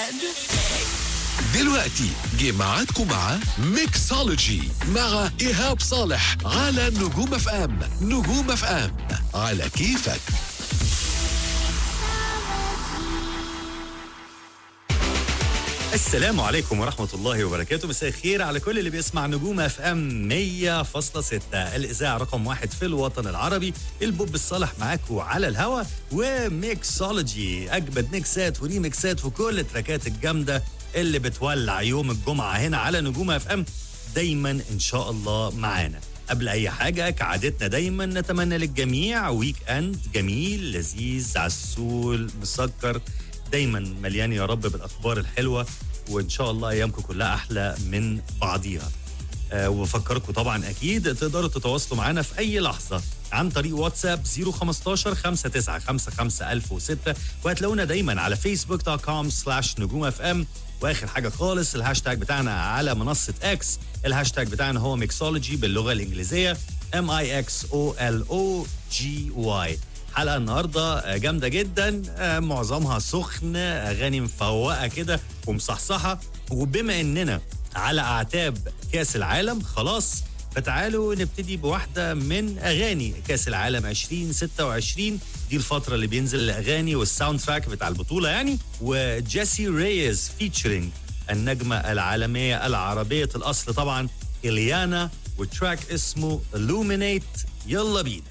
دلوقتي جه ميعادكم مع ميكسولوجي مع إيهاب صالح على نجوم اف ام نجوم اف ام على كيفك السلام عليكم ورحمة الله وبركاته مساء الخير على كل اللي بيسمع نجوم اف ام 100.6 الإذاعة رقم واحد في الوطن العربي البوب الصالح معاكم على الهوا وميكسولوجي أجمد ميكسات وريميكسات وكل التراكات الجامدة اللي بتولع يوم الجمعة هنا على نجوم اف ام دايما إن شاء الله معانا قبل أي حاجة كعادتنا دايما نتمنى للجميع ويك أند جميل لذيذ عسول مسكر دايما مليان يا رب بالاخبار الحلوه وان شاء الله ايامكم كلها احلى من بعضيها أه وبفكركم طبعا اكيد تقدروا تتواصلوا معنا في اي لحظه عن طريق واتساب 015 5955 وهتلاقونا دايما على فيسبوك دوت كوم سلاش نجوم اف ام واخر حاجه خالص الهاشتاج بتاعنا على منصه اكس الهاشتاج بتاعنا هو ميكسولوجي باللغه الانجليزيه ام اي اكس او ال او جي واي حلقه النهارده جامده جدا معظمها سخن اغاني مفوقه كده ومصحصحه وبما اننا على اعتاب كاس العالم خلاص فتعالوا نبتدي بواحدة من أغاني كأس العالم 2026 دي الفترة اللي بينزل الأغاني والساوند تراك بتاع البطولة يعني وجيسي ريز فيتشرينج النجمة العالمية العربية الأصل طبعا إليانا وتراك اسمه Illuminate يلا بينا